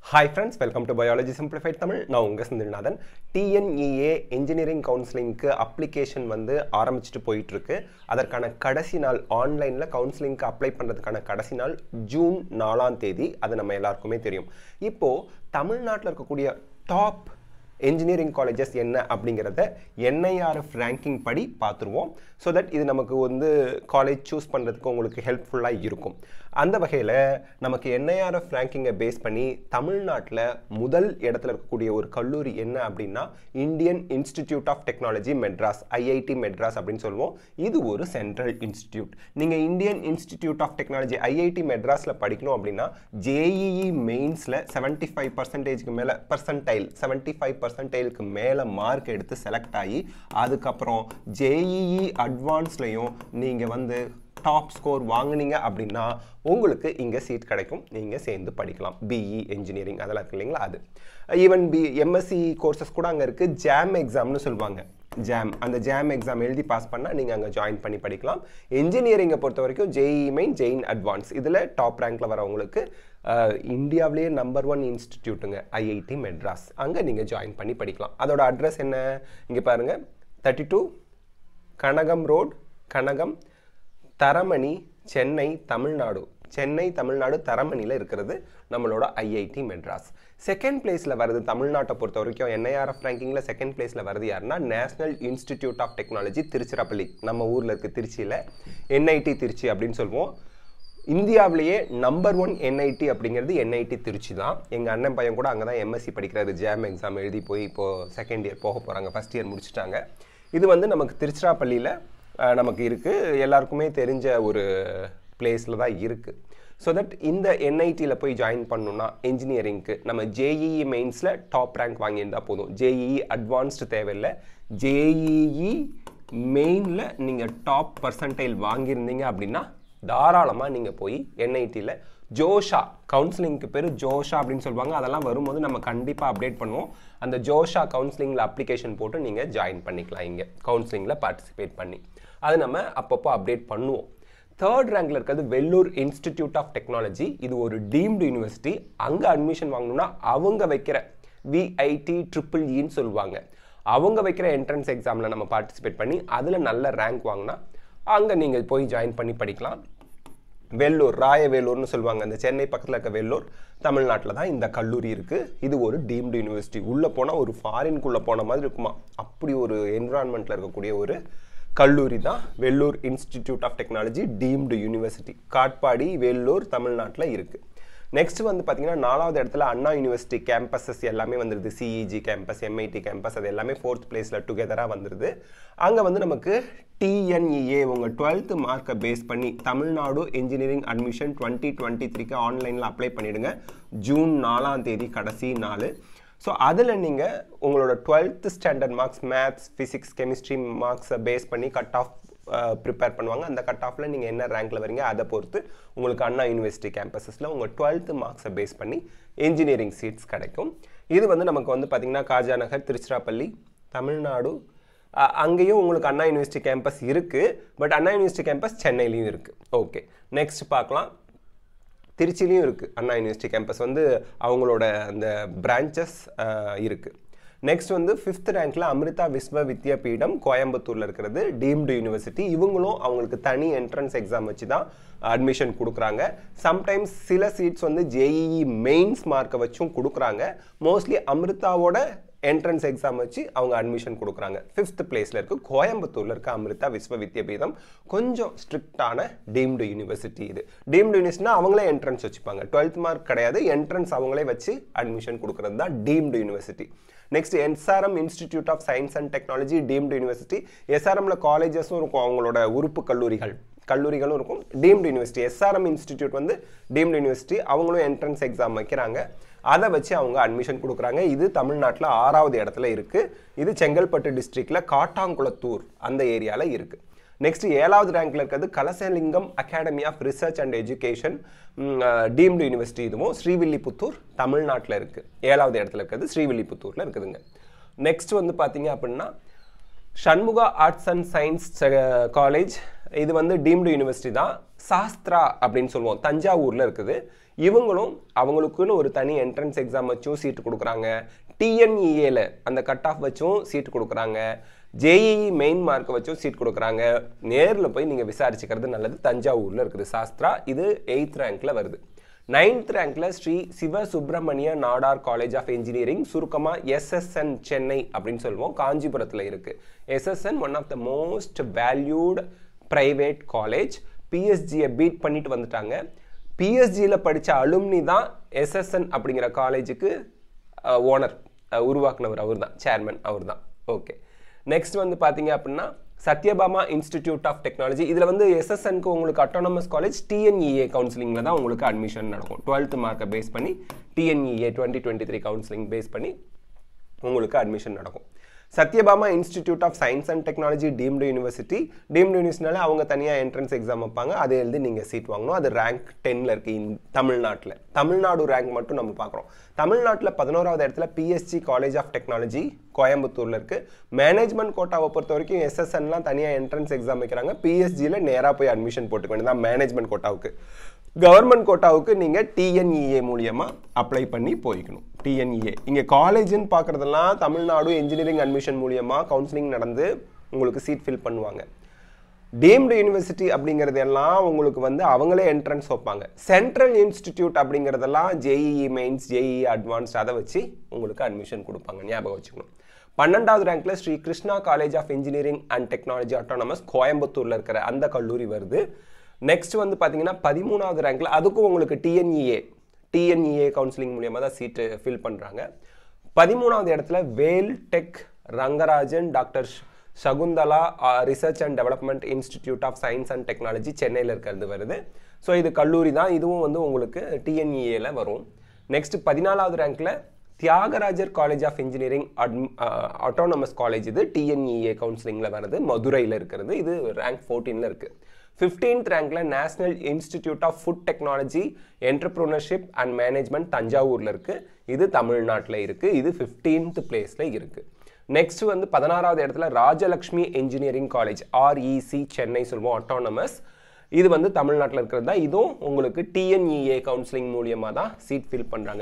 hi friends welcome to biology simplified Tamil நான் உங்கள் Senthilnathan TNEA engineering கவுன்சிலிங்க்கு அப்ளிகேஷன் வந்து ஆரம்பிச்சுட்டு போயிட்டுருக்கு அதற்கான கடைசி நாள் ஆன்லைனில் கவுன்சிலிங்க்கு அப்ளை பண்ணுறதுக்கான கடைசி நாள் ஜூன் நாலாம் தேதி அது நம்ம எல்லாருக்குமே தெரியும் இப்போது தமிழ்நாட்டில் இருக்கக்கூடிய டாப் என்ஜினியரிங் காலேஜஸ் என்ன அப்படிங்கிறத என்ஐஆர்எஃப் ரேங்கிங் படி பார்த்துருவோம் ஸோ தட் இது நமக்கு வந்து காலேஜ் சூஸ் பண்ணுறதுக்கு உங்களுக்கு ஹெல்ப்ஃபுல்லாக இருக்கும் அந்த வகையில் நமக்கு என்ஐஆர்எஃப் ரேங்கிங்கை பேஸ் பண்ணி தமிழ்நாட்டில் முதல் இடத்துல இருக்கக்கூடிய ஒரு கல்லூரி என்ன அப்படின்னா Indian Institute of Technology Madras IIT Madras அப்படின்னு சொல்லுவோம் இது ஒரு சென்ட்ரல் இன்ஸ்டிடியூட் நீங்கள் Indian Institute of Technology IIT மெட்ராஸில் படிக்கணும் அப்படின்னா ஜேஇஇ மெயின்ஸில் செவன்ட்டி ஃபைவ் பர்சன்டேஜ்க்கு மேலே பர்சன்டைல் செவன்ட்டி ஃபைவ் பர்சன்டைலுக்கு மேலே மார்க் எடுத்து செலக்ட் ஆகி அதுக்கப்புறம் ஜேஇஇ அட்வான்ஸ்லையும் நீங்கள் வந்து டாப் ஸ்கோர் வாங்குனீங்க அப்படின்னா உங்களுக்கு இங்கே சீட் கிடைக்கும் நீங்கள் சேர்ந்து படிக்கலாம் பிஇ இன்ஜினியரிங் அதெல்லாம் இருக்கு இல்லைங்களா அது ஈவன் பி எம்எஸ்சி கோர்சஸ் கூட அங்கே இருக்குது ஜாம் எக்ஸாம்னு சொல்லுவாங்க ஜாம் அந்த ஜாம் எக்ஸாம் எழுதி பாஸ் பண்ணால் நீங்கள் அங்கே ஜாயின் பண்ணி படிக்கலாம் இன்ஜினியரிங்கை பொறுத்த வரைக்கும் ஜேஇ மெயின் ஜெயின் அட்வான்ஸ் இதில் டாப் ரேங்க்கில் வரவங்களுக்கு இந்தியாவிலேயே நம்பர் ஒன் இன்ஸ்டிடியூட்டுங்க ஐஐடி மெட்ராஸ் அங்கே நீங்கள் ஜாயின் பண்ணி படிக்கலாம் அதோட அட்ரஸ் என்ன இங்கே பாருங்கள் தேர்ட்டி டூ கனகம் ரோட் கனகம் தரமணி சென்னை தமிழ்நாடு சென்னை தமிழ்நாடு தரமணியில் இருக்கிறது நம்மளோட ஐஐடி மெட்ராஸ் செகண்ட் பிளேஸில் வருது தமிழ்நாட்டை பொறுத்த வரைக்கும் என்ஐஆர்எஃப் ரேங்கிங்கில் செகண்ட் பிளேஸில் வருது யாருன்னா National Institute of Technology Tiruchirappalli நம்ம ஊரில் இருக்க திருச்சியில் என்ஐடி திருச்சி அப்படின்னு சொல்லுவோம் இந்தியாவிலேயே நம்பர் ஒன் என்ஐடி அப்படிங்கிறது என்ஐடி திருச்சி தான் எங்கள் அண்ணன் பையன் கூட அங்கே தான் எம்எஸ்சி படிக்கிறாரு ஜாம் எக்ஸாம் எழுதி போய் இப்போது செகண்ட் இயர் போக போகிறாங்க ஃபஸ்ட் இயர் முடிச்சுட்டாங்க இது வந்து நமக்கு திருச்சிராப்பள்ளியில் நமக்கு இருக்குது எல்லாருக்குமே தெரிஞ்ச ஒரு பிளேஸில் தான் இருக்குது ஸோ தட் இந்த என்ஐடியில் போய் ஜாயின் பண்ணணுன்னா இன்ஜினியரிங்க்கு நம்ம ஜேஇஇ மெயின்ஸில் டாப் ரேங்க் வாங்கியிருந்தால் போதும் ஜேஇஇ அட்வான்ஸ்டு தேவையில்லை ஜேஇஇ மெயினில் நீங்கள் டாப் பர்சன்டைல் வாங்கியிருந்தீங்க அப்படின்னா தாராளமாக நீங்கள் போய் என்ஐடியில் ஜோஷா கவுன்சிலிங்க்கு பேர் ஜோஷா அப்படின்னு சொல்லுவாங்க அதெல்லாம் வரும்போது நம்ம கண்டிப்பாக அப்டேட் பண்ணுவோம் அந்த ஜோஷா கவுன்சிலிங்கில் அப்ளிகேஷன் போட்டு நீங்கள் ஜாயின் பண்ணிக்கலாம் இங்கே கவுன்சிலிங்கில் பார்ட்டிசிபேட் பண்ணி அது நம்ம அப்பப்போ அப்டேட் பண்ணுவோம் தேர்ட் ரேங்க்ல இருக்கிறது வெள்ளூர் இன்ஸ்டிடியூட் ஆஃப் டெக்னாலஜி இது ஒரு டீம்டு யூனிவர்சிட்டி அங்கே அட்மிஷன் வாங்கணும்னா அவங்க வைக்கிற விஐடி ட்ரிபிள் இன்னு சொல்லுவாங்க அவங்க வைக்கிற என்ட்ரன்ஸ் எக்ஸாமில் நம்ம பார்ட்டிசிபேட் பண்ணி அதில் நல்ல ரேங்க் வாங்கினா அங்கே நீங்கள் போய் ஜாயின் பண்ணி படிக்கலாம் வெள்ளூர் ராயவேலூர்னு சொல்லுவாங்க அந்த சென்னை பக்கத்தில் இருக்க வெள்ளூர் தமிழ்நாட்டில் தான் இந்த கல்லூரி இருக்குது இது ஒரு டீம்டு யூனிவர்சிட்டி உள்ளே போனால் ஒரு ஃபாரின்குள்ளே போன மாதிரி இருக்குமா அப்படி ஒரு என்விரான்மெண்ட்டில் இருக்கக்கூடிய ஒரு கல்லூரி தான் Vellore Institute of Technology deemed university Katpadi Vellore தமிழ்நாட்டில் இருக்குது நெக்ஸ்ட் வந்து பார்த்தீங்கன்னா நாலாவது இடத்துல அண்ணா யூனிவர்சிட்டி கேம்பஸஸ் எல்லாமே வந்துருது சிஇஜி கேம்பஸ் எம்ஐடி கேம்பஸ் அது எல்லாமே ஃபோர்த் பிளேஸில் டுகெதராக வந்துருது அங்கே வந்து நமக்கு டிஎன்இஏ உங்கள் டுவெல்த்து மார்க்கை பேஸ் பண்ணி Tamil Nadu engineering admission twenty twenty த்ரீக்கு ஆன்லைனில் அப்ளை பண்ணிவிடுங்க ஜூன் நாலாம் தேதி கடைசி நாள் ஸோ அதில் நீங்கள் உங்களோட twelfth standard marks maths physics chemistry மார்க்ஸை பேஸ் பண்ணி கட் ஆஃப் ப்ரிப்பேர் பண்ணுவாங்க அந்த கட் ஆஃபில் நீங்கள் என்ன ரேங்க்கில் வரீங்க அதை பொறுத்து உங்களுக்கு அண்ணா யூனிவர்சிட்டி கேம்பஸஸில் உங்கள் டுவெல்த்து மார்க்ஸை பேஸ் பண்ணி இன்ஜினியரிங் சீட்ஸ் கிடைக்கும் இது வந்து நமக்கு வந்து பார்த்திங்கன்னா காஜா நகர் திருச்சிராப்பள்ளி தமிழ்நாடு அங்கேயும் உங்களுக்கு அண்ணா யூனிவர்சிட்டி கேம்பஸ் இருக்குது பட் அண்ணா யூனிவர்சிட்டி கேம்பஸ் சென்னையிலையும் இருக்குது ஓகே நெக்ஸ்ட் பார்க்கலாம் திருச்சிலையும் இருக்குது அண்ணா யூனிவர்சிட்டி கேம்பஸ் வந்து அவங்களோட அந்த பிரான்ச்சஸ் இருக்குது நெக்ஸ்ட் வந்து ஃபிஃப்த் ரேங்க்ல அமிர்தா விஸ்வ வித்யாபீடம் கோயம்புத்தூர்ல இருக்கிறது டீம்டு யூனிவர்சிட்டி இவங்களும் அவங்களுக்கு தனி என்ட்ரன்ஸ் எக்ஸாம் வச்சு தான் அட்மிஷன் கொடுக்குறாங்க சம்டைம்ஸ் சில சீட்ஸ் வந்து ஜேஇஇ மெயின்ஸ் மார்க்கை வச்சும் கொடுக்குறாங்க மோஸ்ட்லி அமிர்தாவோட என்ட்ரன்ஸ் எக்ஸாம் வச்சு அவங்க அட்மிஷன் கொடுக்குறாங்க ஃபிஃப்த் பிளேஸில் இருக்குது கோயம்புத்தூரில் இருக்க அமிர்தா விஸ்வ வித்யாபீதம் கொஞ்சம் ஸ்ட்ரிக்டான டீம்டு யூனிவர்சிட்டி இது டீம்டு யூனிவர்சிட்டினா அவங்களே என்ட்ரன்ஸ் வச்சுப்பாங்க டுவெல்த் மார்க் கிடையாது என்ட்ரன்ஸ் அவங்களே வச்சு அட்மிஷன் கொடுக்குறது தான் deemed university next SRM Institute of Science and Technology deemed university எஸ்ஆர்எம்ல காலேஜஸும் இருக்கும் அவங்களோட உறுப்பு கல்லூரிகள் கல்லூரிகளும் இருக்கும் டீம்டு யூனிவர்சிட்டி எஸ்ஆர்எம் இன்ஸ்டிடியூட் வந்து டீம்டு யூனிவர்சிட்டி அவங்களும் என்ட்ரன்ஸ் எக்ஸாம் வைக்கிறாங்க அதை வச்சு அவங்க அட்மிஷன் கொடுக்குறாங்க இது தமிழ்நாட்டில் ஆறாவது இடத்துல இருக்குது இது செங்கல்பட்டு டிஸ்ட்ரிக்டில் காட்டாங்குளத்தூர் அந்த ஏரியாவில் இருக்குது நெக்ஸ்ட் ஏழாவது ரேங்க்ல இருக்கிறது Kalasalingam Academy of Research and Education deemed university இதுவும் ஸ்ரீவில்லிபுத்தூர் தமிழ்நாட்டில் இருக்குது ஏழாவது இடத்துல இருக்கிறது ஸ்ரீவில்லிபுத்தூரில் இருக்குதுங்க நெக்ஸ்ட் வந்து பார்த்தீங்க அப்படின்னா Shanmuga Arts and Science College இது வந்து டீம்டு யூனிவர்சிட்டி தான் சாஸ்திரா அப்படின்னு சொல்லுவோம் தஞ்சாவூரில் இருக்குது இவங்களும் அவங்களுக்குன்னு ஒரு தனி என்ட்ரன்ஸ் எக்ஸாம் வச்சும் சீட்டு கொடுக்குறாங்க டிஎன்இஏல அந்த கட் ஆஃப் வச்சும் சீட்டு கொடுக்குறாங்க ஜேஇஇ மெயின் மார்க்கை வச்சும் சீட் கொடுக்குறாங்க நேரில் போய் நீங்கள் விசாரிச்சுக்கிறது நல்லது தஞ்சாவூரில் இருக்குது சாஸ்திரா இது எயித் ரேங்க்ல வருது நைன்த் ரேங்க்ல Sri Siva Subramaniya Nadar College of Engineering சுருக்கமாக எஸ்எஸ்என் சென்னை அப்படின்னு சொல்லுவோம் காஞ்சிபுரத்தில் இருக்கு SSN one of the most valued private college பிஎஸ்ஜியை பீட் பண்ணிட்டு வந்துட்டாங்க பிஎஸ்ஜியில் படித்த அலுமினி தான் எஸ்எஸ்என் அப்படிங்கிற காலேஜுக்கு ஓனர் உருவாக்குனவர் அவர் தான் சேர்மன் அவர் தான் ஓகே நெக்ஸ்ட் வந்து பார்த்தீங்க அப்படின்னா சத்யபாமா இன்ஸ்டிடியூட் ஆஃப் டெக்னாலஜி இதில் வந்து எஸ்எஸ்என்க்கு உங்களுக்கு அட்டானமஸ் காலேஜ் டிஎன்இஏ கவுன்சிலிங்கில் தான் உங்களுக்கு அட்மிஷன் நடக்கும் டுவெல்த் மார்க்கை பேஸ் பண்ணி TNEA twenty twenty three counselling base பண்ணி உங்களுக்கு அட்மிஷன் நடக்கும் Sathyabama Institute of Science and Technology deemed university deemed யூனிவர்சிட்டினால அவங்க தனியாக என்ட்ரன்ஸ் எக்ஸாம் வைப்பாங்க அதை எழுதி நீங்கள் சீட் வாங்கணும் அது ரேங்க் டென்னில் இருக்குது இன் தமிழ்நாட்டில் தமிழ்நாடு ரேங்க் மட்டும் நம்ம பார்க்குறோம் தமிழ்நாட்டில் பதினோராவது இடத்துல பிஎஸ்சி காலேஜ் ஆஃப் டெக்னாலஜி கோயம்புத்தூரில் இருக்குது மேனேஜ்மெண்ட் கோட்டாவை பொறுத்த வரைக்கும் எஸ்எஸ்என்லாம் தனியாக என்ட்ரன்ஸ் எக்ஸாம் வைக்கிறாங்க பிஎஸ்ஜியில் நேராக போய் அட்மிஷன் போட்டுக்க வேண்டியதான் மேனேஜ்மெண்ட் கோட்டாவுக்கு கவர்மெண்ட் கோட்டாவுக்கு நீங்கள் டிஎன்இஏ மூலியமாக அப்ளை பண்ணி போய்க்கணும் டிஎன்இஏ இங்கே காலேஜ்னு பார்க்குறதெல்லாம் தமிழ்நாடு இன்ஜினியரிங் அட்மிஷன் மூலியமாக கவுன்சிலிங் நடந்து உங்களுக்கு சீட் ஃபில் பண்ணுவாங்க டீம்டு யூனிவர்சிட்டி அப்படிங்கிறது எல்லாம் உங்களுக்கு வந்து அவங்களே என்ட்ரன்ஸ் வைப்பாங்க சென்ட்ரல் இன்ஸ்டிடியூட் அப்படிங்கிறதெல்லாம் ஜேஇஇ மெயின்ஸ் ஜேஇஇ அட்வான்ஸ்ட் அதை வச்சு உங்களுக்கு அட்மிஷன் கொடுப்பாங்க ஞாபகம் வச்சுக்கணும் பன்னெண்டாவது ரேங்க்ல Sri Krishna College of Engineering and Technology autonomous கோயம்புத்தூர்ல இருக்கிற அந்த கல்லூரி வருது நெக்ஸ்ட் வந்து பார்த்தீங்கன்னா பதிமூணாவது ரேங்க்ல அதுக்கும் உங்களுக்கு டிஎன்இஏ டிஎன்இஏ கவுன்சிலிங் மூலியமாக தான் சீட்டு ஃபில் பண்ணுறாங்க பதிமூணாவது இடத்துல Vel Tech Rangarajan doctor Sakunthala Research and Development Institute of Science and Technology சென்னையில் இருக்கிறது வருது ஸோ இது கல்லூரி தான் இதுவும் வந்து உங்களுக்கு டிஎன்இஏல வரும் நெக்ஸ்ட் பதினாலாவது ரேங்க்ல Thiagarajar College of Engineering autonomous college இது டிஎன்இஏ கவுன்சிலிங்கில் வருது மதுரையில் இருக்கிறது இது ரேங்க் ஃபோர்டீனில் இருக்குது ஃபிஃப்டீன்த் ரேங்க்ல National Institute of Food Technology Entrepreneurship and Management தஞ்சாவூரில் இருக்குது இது தமிழ்நாட்டில் இருக்குது இது ஃபிஃப்டீன்த் பிளேஸில் இருக்குது நெக்ஸ்ட் வந்து பதினாறாவது இடத்துல ராஜலக்ஷ்மி இன்ஜினியரிங் காலேஜ் ஆர்இசி சென்னை சொல்லுவோம் அட்டானமஸ் இது வந்து தமிழ்நாட்டில் இருக்கிறது தான் இதுவும் உங்களுக்கு டிஎன்இஏ கவுன்சிலிங் மூலியமாக தான் சீட் ஃபில் பண்ணுறாங்க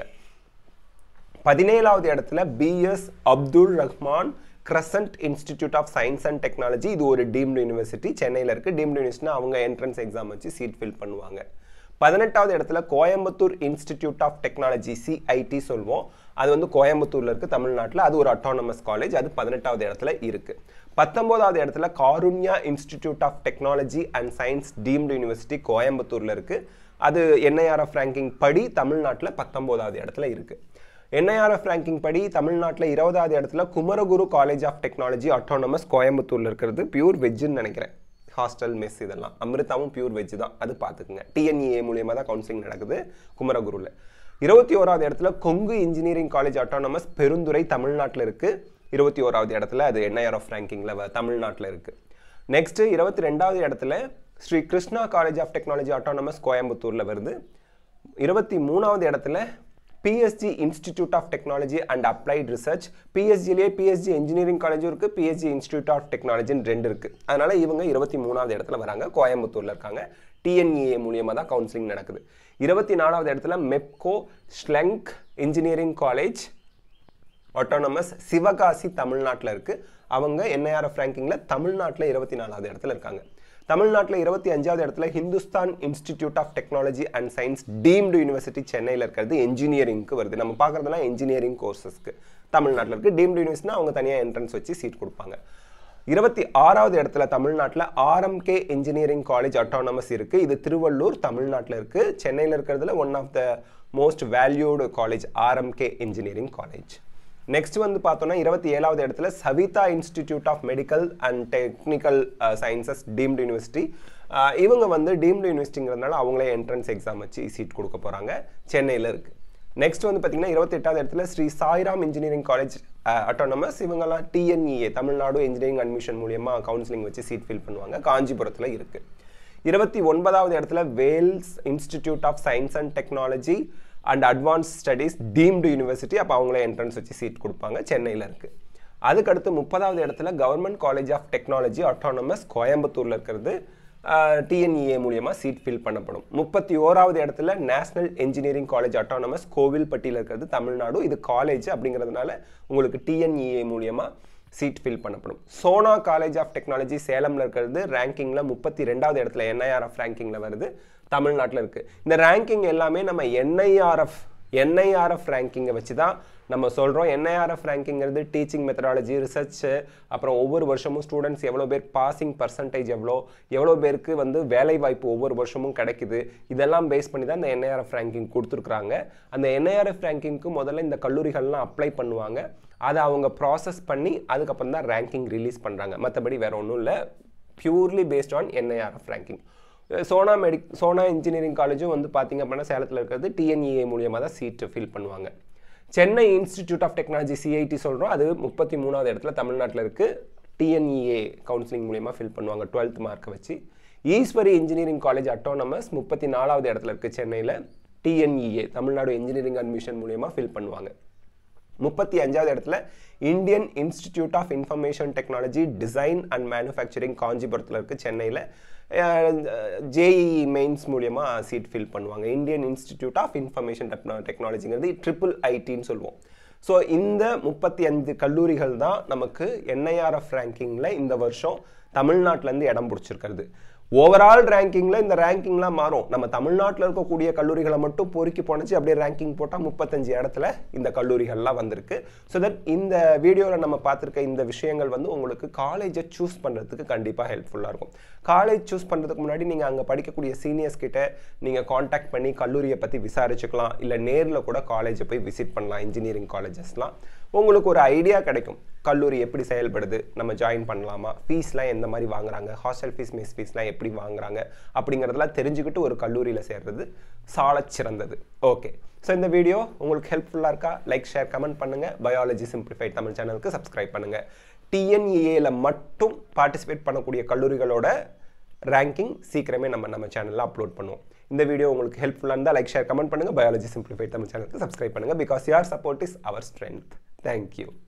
பதினேழாவது இடத்துல BS Abdul Rahman Crescent Institute of Science and Technology இது ஒரு டீம்டு யூனிவர்சிட்டி சென்னையில் இருக்குது டீம்டு யூனிவர்சிட்டினா அவங்க என்ட்ரன்ஸ் எக்ஸாம் வச்சு சீட் ஃபில் பண்ணுவாங்க பதினெட்டாவது இடத்துல Coimbatore Institute of Technology CIT சொல்வோம் அது வந்து கோயம்புத்தூர்ல இருக்கு தமிழ்நாட்டில் அது ஒரு அட்டானமஸ் காலேஜ் அது பதினெட்டாவது இடத்துல இருக்கு பத்தொன்பதாவது இடத்துல Karunya Institute of Technology and Science deemed university கோயம்புத்தூர்ல இருக்கு அது என்ஐஆர்எஃப் ரேங்கிங் படி தமிழ்நாட்டில் பத்தொன்பதாவது இடத்துல இருக்கு என்ஐஆர்எஃப் ரேங்கிங் படி தமிழ்நாட்டில் இருபதாவது இடத்துல Kumaraguru College of technology autonomous கோயம்புத்தூர்ல இருக்கிறது பியூர் வெஜ்ஜுன்னு நினைக்கிறேன் ஹாஸ்டல் மெஸ் இதெல்லாம் அமிர்தாவும் பியூர் வெஜ் தான் அது பார்த்துக்குங்க டிஎன்இஏ மூலியமாக தான் கவுன்சிலிங் நடக்குது குமரகுருவில் இருபத்தி ஓராவது இடத்துல Kongu engineering college autonomous Perundurai தமிழ்நாட்டில் இருக்கு இருபத்தி ஓராவது இடத்துல அது என்ஐஆர்எஃப் ரேங்கிங்கில் தமிழ்நாட்டில் இருக்கு நெக்ஸ்ட் இருபத்தி ரெண்டாவது இடத்துல Sri Krishna College of technology autonomous கோயம்புத்தூரில் வருது இருபத்தி மூணாவது இடத்துல PSG Institute of Technology and Applied Research பிஎஸ்ஜிலே பிஎஸ்ஜி இன்ஜினியரிங் காலேஜும் இருக்குது பிஎஸ்ஜி இன்ஸ்டியூட் ஆஃப் டெக்னாலஜின்னு ரெண்டு இருக்குது அதனால இவங்க இருபத்தி மூணாவது இடத்துல வராங்க கோயம்புத்தூரில் இருக்காங்க டிஎன்இஏ மூலியமாக தான் கவுன்சிலிங் நடக்குது இருபத்தி நாலாவது இடத்துல Mepco Schlenk engineering college autonomous Sivakasi தமிழ்நாட்டில் இருக்குது அவங்க என்ஐஆர்எஃப் ரேங்கிங்கில் தமிழ்நாட்டில் இருபத்தி நாலாவது இடத்துல இருக்காங்க தமிழ்நாட்டில் இருபத்தி அஞ்சாவது இடத்துல Hindustan Institute of Technology and Science deemed university சென்னையில் இருக்கிறது என்ஜினியரிங்க்கு வருது நம்ம பார்க்குறதுலாம் என்ஜினியரிங் கோர்சஸ்க்கு தமிழ்நாட்டில் இருக்குது டீம்டு யூனிவர்சிட்டினா அவங்க தனியாக என்ட்ரன்ஸ் வச்சு சீட் கொடுப்பாங்க இருபத்தி ஆறாவது இடத்துல தமிழ்நாட்டில் ஆர்எம்கே இன்ஜினியரிங் காலேஜ் அட்டானமஸ் இருக்குது இது திருவள்ளூர் தமிழ்நாட்டில் இருக்குது சென்னையில் இருக்கிறதுல one of the most valued college RMK engineering college next வந்து பார்த்தோம்னா இருபத்தி ஏழாவது இடத்துல Saveetha Institute of Medical and Technical Sciences deemed university இவங்க வந்து டீம்டு யூனிவர்சிட்டிங்கிறதுனால அவங்களே என்ட்ரன்ஸ் எக்ஸாம் வச்சு சீட் கொடுக்க போகிறாங்க சென்னையில் இருக்குது நெக்ஸ்ட் வந்து பார்த்தீங்கன்னா இருபத்தி எட்டாவது இடத்துல Sri Sairam engineering college autonomous இவங்கெல்லாம் டிஎன்இஏ தமிழ்நாடு இன்ஜினியரிங் அட்மிஷன் மூலியமாக கவுன்சிலிங் வச்சு சீட் ஃபில் பண்ணுவாங்க காஞ்சிபுரத்தில் இருக்குது இருபத்தி ஒன்பதாவது இடத்துல Vels Institute of Science and Technology and Advanced Studies deemed university அப்போ அவங்களே என்ட்ரன்ஸ் வச்சு சீட் கொடுப்பாங்க சென்னையில் இருக்குது அதுக்கடுத்து முப்பதாவது இடத்துல government college of technology autonomous கோயம்புத்தூரில் இருக்கிறது டிஎன்இஏ மூலியமாக சீட் ஃபில் பண்ணப்படும் முப்பத்தி ஓராவது இடத்துல நேஷனல் இன்ஜினியரிங் காலேஜ் அட்டானமஸ் கோவில்பட்டியில் இருக்கிறது தமிழ்நாடு இது காலேஜ் அப்படிங்கிறதுனால உங்களுக்கு டிஎன்இஏ மூலியமாக சீட் ஃபில் பண்ணப்படும் சோனா காலேஜ் ஆஃப் டெக்னாலஜி சேலமில் இருக்கிறது ரேங்கிங்கில் முப்பத்தி ரெண்டாவது இடத்துல என்ஐஆர்எஃப் ரேங்கிங்கில் வருது தமிழ்நாட்டில் இருக்குது இந்த ரேங்கிங் எல்லாமே நம்ம என்ஐஆர்எஃப் என்ஐஆர்எஃப் ரேங்கிங்கை வச்சு தான் நம்ம சொல்கிறோம் என்ஐஆர்எஃப் ரேங்கிங்கிறது டீச்சிங் மெத்தடாலஜி ரிசர்ச்சு அப்புறம் ஒவ்வொரு வருஷமும் ஸ்டூடெண்ட்ஸ் எவ்வளோ பேர் பாசிங் பர்சன்டேஜ் எவ்வளோ எவ்வளோ பேருக்கு வந்து வேலை வாய்ப்பு ஒவ்வொரு வருஷமும் கிடைக்குது இதெல்லாம் பேஸ் பண்ணி தான் இந்த என்ஐஆர்எஃப் ரேங்கிங் கொடுத்துருக்குறாங்க அந்த என்ஐஆர்எஃப் ரேங்கிங்க்கு முதல்ல இந்த கல்லூரிகள்லாம் அப்ளை பண்ணுவாங்க அதை அவங்க ப்ராசஸ் பண்ணி அதுக்கப்புறம் தான் ரேங்கிங் ரிலீஸ் பண்ணுறாங்க மற்றபடி வேறு ஒன்றும் இல்லை purely based on NIRF ranking Sona மெடி சோனா இன்ஜினியரிங் காலேஜும் வந்து பார்த்தீங்க அப்படின்னா சேலத்தில் இருக்கிறது டிஎன்இஏ மூலியமாக தான் சீட்டு ஃபில் பண்ணுவாங்க Chennai Institute of Technology CIT சொல்கிறோம் அது முப்பத்தி மூணாவது இடத்துல தமிழ்நாட்டில் இருக்குது டிஎன்இஏ கவுன்சிலிங் மூலியமாக ஃபில் பண்ணுவாங்க டுவெல்த் மார்க்கை வச்சு ஈஸ்வரி இன்ஜினியரிங் காலேஜ் அட்டானமஸ் முப்பத்தி நாலாவது இடத்துல இருக்குது சென்னையில் டிஎன்இஏ தமிழ்நாடு இன்ஜினியரிங் அட்மிஷன் மூலியமாக ஃபில் பண்ணுவாங்க முப்பத்தி அஞ்சாவது இடத்துல Indian Institute of Information Technology Design and Manufacturing காஞ்சிபுரத்தில் இருக்குது சென்னையில் ஜேஇஇ மெயின்ஸ் மூலியமாக சீட் ஃபில் பண்ணுவாங்க இந்தியன் இன்ஸ்டிடியூட் ஆஃப் இன்ஃபர்மேஷன் டெக்னாலஜிங்கிறது ட்ரிபிள் ஐடின்னு சொல்லுவோம் ஸோ இந்த முப்பத்தி அஞ்சு கல்லூரிகள் தான் நமக்கு என்ஐஆர்எஃப் ரேங்கிங்கில் இந்த வருஷம் தமிழ்நாட்டிலேருந்து இடம் பிடிச்சிருக்கிறது ஓவரால் ரேங்கிங்கில் இந்த ரேங்கிங்லாம் மாறும் நம்ம தமிழ்நாட்டில் இருக்கக்கூடிய கல்லூரிகளை மட்டும் பொறுக்கி போனச்சு அப்படியே ரேங்கிங் போட்டால் முப்பத்தஞ்சு இடத்துல இந்த கல்லூரிகள்லாம் வந்திருக்கு ஸோ தட் இந்த வீடியோவில் நம்ம பார்த்துருக்க இந்த விஷயங்கள் வந்து உங்களுக்கு காலேஜை சூஸ் பண்ணுறதுக்கு கண்டிப்பாக ஹெல்ப்ஃபுல்லாக இருக்கும் காலேஜ் சூஸ் பண்ணுறதுக்கு முன்னாடி நீங்கள் அங்கே படிக்கக்கூடிய சீனியர்ஸ் கிட்ட நீங்கள் காண்டாக்ட் பண்ணி கல்லூரியை பற்றி விசாரிச்சுக்கலாம் இல்லை நேரில் கூட காலேஜை போய் விசிட் பண்ணலாம் இன்ஜினியரிங் காலேஜஸ்லாம் உங்களுக்கு ஒரு ஐடியா கிடைக்கும் கல்லூரி எப்படி செயல்படுது நம்ம ஜாயின் பண்ணலாமா ஃபீஸ்லாம் எந்த மாதிரி வாங்குறாங்க ஹாஸ்டல் ஃபீஸ் மெஸ் ஃபீஸ்லாம் எப்படி வாங்குறாங்க அப்படிங்கிறதெல்லாம் தெரிஞ்சுக்கிட்டு ஒரு கல்லூரியில் சேர்றது சாலச் சிறந்தது ஓகே ஸோ இந்த வீடியோ உங்களுக்கு ஹெல்ப்ஃபுல்லாக இருக்கா லைக் ஷேர் கமெண்ட் பண்ணுங்கள் பயாலஜி சிம்பிளிஃபைட் தமிழ் சேனலுக்கு சப்ஸ்கிரைப் பண்ணுங்கள் டிஎன்இஏல மட்டும் பார்ட்டிசிபேட் பண்ணக்கூடிய கல்லூரிகளோட ரேங்கிங் சீக்கிரமே நம்ம நம்ம சேனலில் அப்லோட் பண்ணுவோம் இந்த வீடியோ உங்களுக்கு ஹெல்ப்ஃபுல்லாக இருந்தால் லைக் ஷேர் கமெண்ட் பண்ணுங்கள் பயாலஜி சிம்பிளிஃபைட் தமிழ் சேனலுக்கு சப்ஸ்கிரைப் பண்ணுங்கள் because your support is our strength thank you